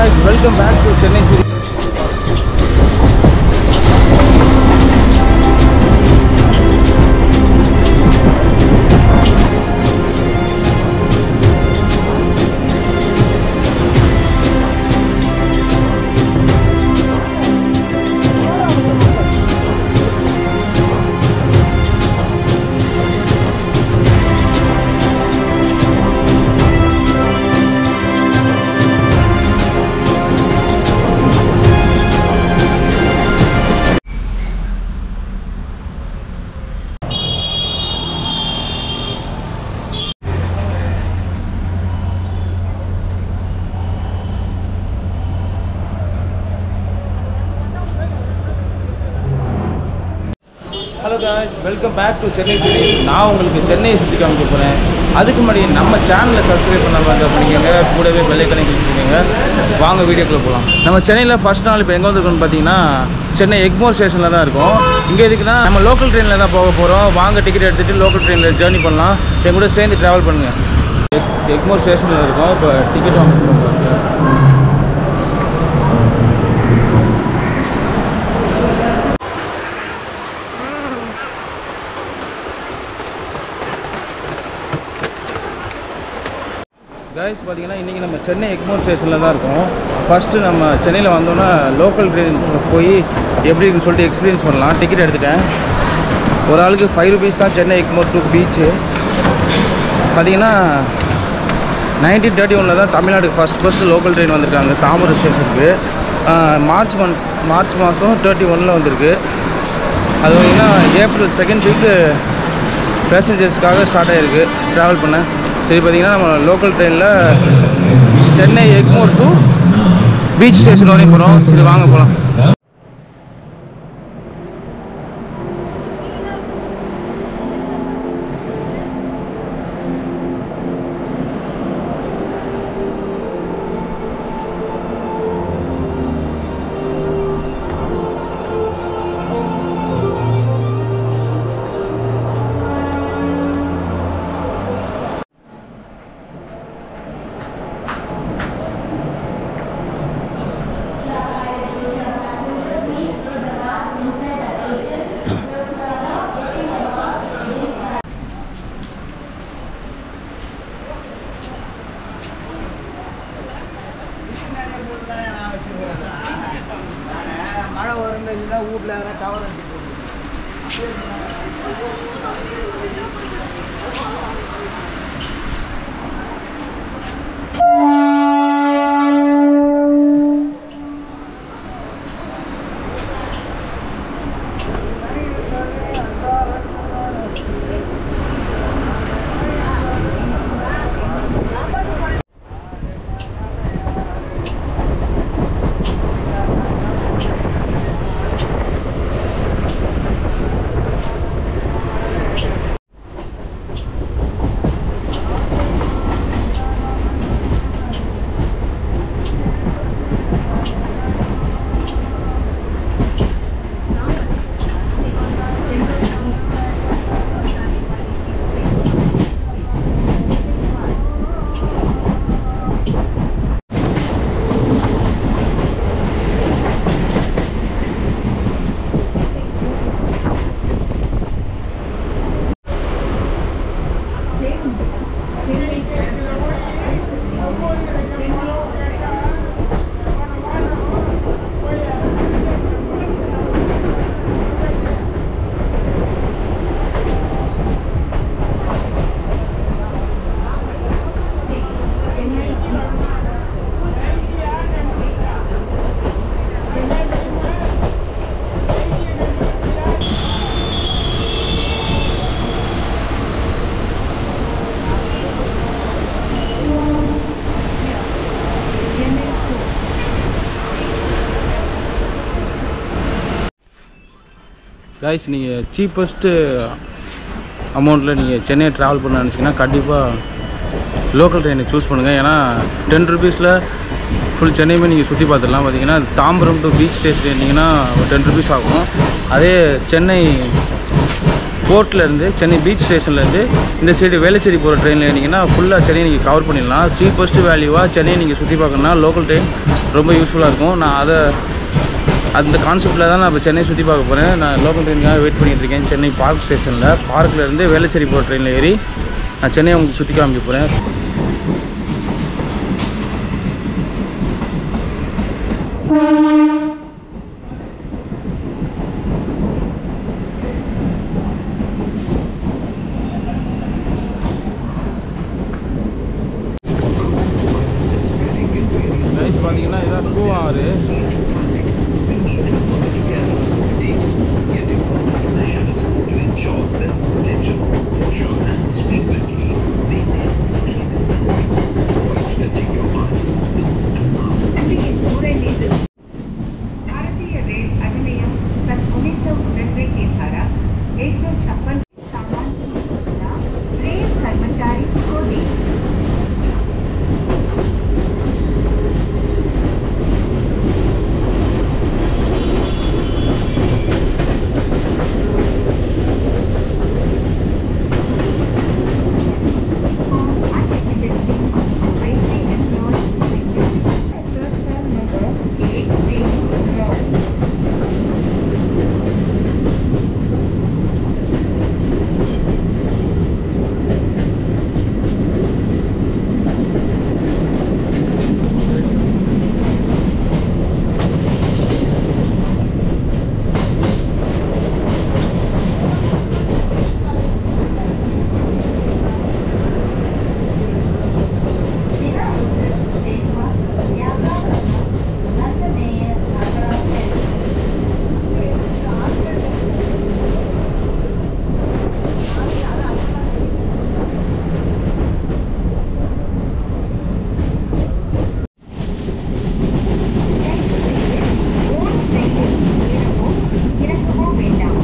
guys, welcome back to Chennai City. Hello guys welcome back to Chennai city நான் உங்களுக்கு சென்னையை சுற்றி காமிக்க போகிறேன் அதுக்கு முன்னாடி நம்ம சேனலை சப்ஸ்கிரைப் பண்ண வந்து பண்ணிக்கோங்க கூடவே பெல்லைக்கனை கிளிச்சிக்கோங்க வாங்க வீடியோக்குள்ளே போகலாம் நம்ம சென்னையில் ஃபஸ்ட் நாள் இப்போ எங்கே வந்திருக்கோம்னு பார்த்தீங்கன்னா சென்னை எக்மோர் ஸ்டேஷனில் தான் இருக்கோம் இங்கே எதுக்குன்னா நம்ம லோக்கல் ட்ரெயினில் தான் போக போகிறோம் வாங்க டிக்கெட் எடுத்துகிட்டு லோக்கல் ட்ரெயினில் ஜேர்னி பண்ணலாம் என் கூட சேர்ந்து ட்ராவல் பண்ணுங்கள் எக் எக்மோர் ஸ்டேஷனில் இருக்கோம் இப்போ டிக்கெட் வாங்க போகிறோம் கைஸ் பார்த்தீங்கன்னா இன்றைக்கி நம்ம சென்னை எக்மோர் ஸ்டேஷனில் தான் இருக்கோம் ஃபஸ்ட்டு நம்ம சென்னையில் வந்தோன்னா லோக்கல் ட்ரெயின் போய் எப்படி இருக்குன்னு சொல்லிட்டு எக்ஸ்பீரியன்ஸ் பண்ணலாம் டிக்கெட் எடுத்துட்டேன் ஒரு ஆளுக்கு ஃபைவ் ருபீஸ் தான் சென்னை எக்மோர் டு பீச்சு பார்த்தீங்கன்னா நைன்டீன் தேர்ட்டி ஒனில் தான் தமிழ்நாடுக்கு ஃபஸ்ட் ஃபஸ்ட்டு லோக்கல் ட்ரெயின் வந்திருக்காங்க தாமரை ஸ்டேஷனுக்கு மார்ச் மந்த் மார்ச் மாதம் தேர்ட்டி ஒனில் வந்திருக்கு அது பார்த்தீங்கன்னா ஏப்ரல் செகண்ட் வீக்கு பேசஞ்சர்ஸ்க்காக ஸ்டார்ட் ஆகிருக்கு ட்ராவல் பண்ண சரி பார்த்தீங்கன்னா நம்ம லோக்கல் ட்ரெயினில் Chennai Egmore to beach station வரையும் போகிறோம் சரி வாங்க போகலாம் மழை வரும்போது வீட்டில் டவர் கைஸ் நீங்கள் சீப்பஸ்ட்டு அமௌண்ட்டில் நீங்கள் சென்னை ட்ராவல் பண்ண நினச்சிங்கன்னா கண்டிப்பாக லோக்கல் ட்ரெயினை சூஸ் பண்ணுங்கள் ஏன்னா டென் ருபீஸில் ஃபுல் சென்னையுமே நீங்கள் சுற்றி பார்த்துடலாம் பார்த்தீங்கன்னா தாம்பரம் டு பீச் ஸ்டேஷன் இருந்தீங்கன்னா ஒரு டென் ருபீஸ் ஆகும் அதே சென்னை போர்ட்லேருந்து சென்னை பீச் ஸ்டேஷன்லேருந்து இந்த சைடு வேளச்சேரி போகிற ட்ரெயினில் ஏறினீங்கன்னா ஃபுல்லாக சென்னை நீங்கள் கவர் பண்ணிடலாம் சீப்பஸ்ட் வேல்யூவாக சென்னையை நீங்கள் சுற்றி பார்க்கணுன்னா லோக்கல் ட்ரெயின் ரொம்ப யூஸ்ஃபுல்லாக இருக்கும் நான் அதை அந்த கான்செப்டில் தான் நான் இப்போ சென்னை சுற்றி பார்க்க போகிறேன் நான் லோக்கல் ட்ரெயினுக்காக வெயிட் பண்ணிட்டு இருக்கேன் சென்னை பார்க் ஸ்டேஷனில் பார்க்லேருந்து வேளச்சேரி போகிற ட்ரெயினில் ஏறி நான் சென்னையை உங்களுக்கு சுற்றி காமிக்க போகிறேன் ரைஸ் பார்த்தீங்கன்னா இதான் டூ ஆறு भारतीय रेल अधिनियम सन उन्नीस सौ उन्नवे की धारा एक सौ छप्पन सामान की सूचना रेल कर्मचारी को दी இறங்கவோ வேண்டாம்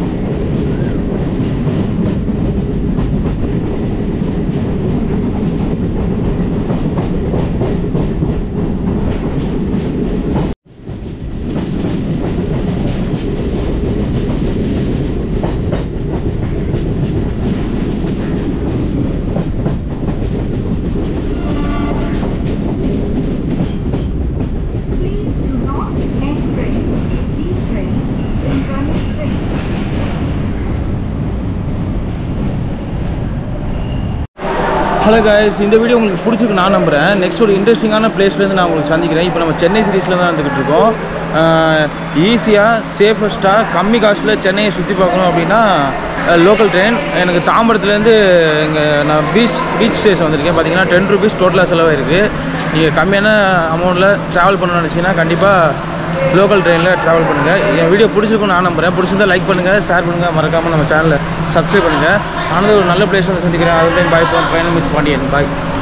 Please do not end train. These trains is running train. Hello guys இந்த வீடியோ உங்களுக்கு பிடிச்சிருக்கு நான் நம்புகிறேன் நெக்ஸ்ட் ஒரு இன்ட்ரெஸ்டிங்கான பிளேஸ்லேருந்து நான் உங்களுக்கு சந்திக்கிறேன் இப்போ நம்ம சென்னை சிட்டிஸில் தான் இருந்துக்கிட்டு இருக்கோம் ஈஸியாக சேஃபஸ்ட்டாக கம்மி காஸ்ட்டில் சென்னையை சுற்றி பார்க்கணும் அப்படின்னா லோக்கல் ட்ரெயின் எனக்கு தாம்பரத்துலேருந்து இங்கே நான் பீச் பீச் ஸ்டேஷன் வந்திருக்கேன் பார்த்தீங்கன்னா டென் ருபீஸ் டோட்டலாக செலவாயிருக்கு நீங்கள் கம்மியான அமௌண்ட்டில் ட்ராவல் பண்ணணும்னு நினச்சிங்கன்னா கண்டிப்பாக லோக்கல் ட்ரெயினில் ட்ராவல் பண்ணுங்கள் என் வீடியோ பிடிச்சிருக்கும் நான் நம்புகிறேன் பிடிச்சிருந்தா லைக் பண்ணுங்கள் ஷேர் பண்ணுங்கள் மறக்காமல் நம்ம சேனலை சப்ஸ்கிரைப் பண்ணுங்கள் ஆனது ஒரு நல்ல பிளேஸ் வந்து சந்திக்கிறேன் அது டைம் பாய் ஃபோன் பயணம் வித் பாண்டியன் பாய்